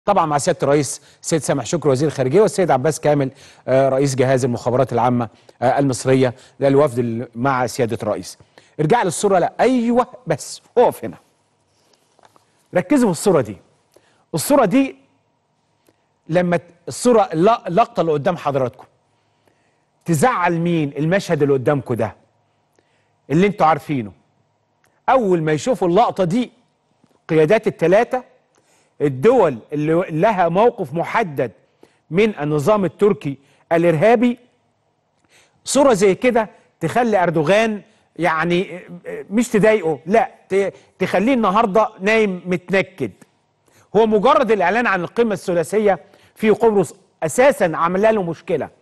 طبعا مع سياده الرئيس سيد سامح شكري وزير الخارجيه والسيد عباس كامل آه، رئيس جهاز المخابرات العامه آه، المصريه ده الوفد اللي مع سياده الرئيس ارجع للصوره لا ايوه بس اقف هنا ركزوا في الصوره دي الصوره دي لما ت- الصوره الل- اللقطه اللي قدام حضراتكم تزعل مين المشهد اللي قدامكم ده اللي انتوا عارفينه اول ما يشوفوا اللقطه دي قيادات الثلاثه الدول اللي لها موقف محدد من النظام التركي الارهابي صوره زي كده تخلي اردوغان يعني مش تضايقه لا ت- تخليه النهارده نايم متنكد هو مجرد الاعلان عن القمه الثلاثيه في قبرص اساسا عمل له مشكله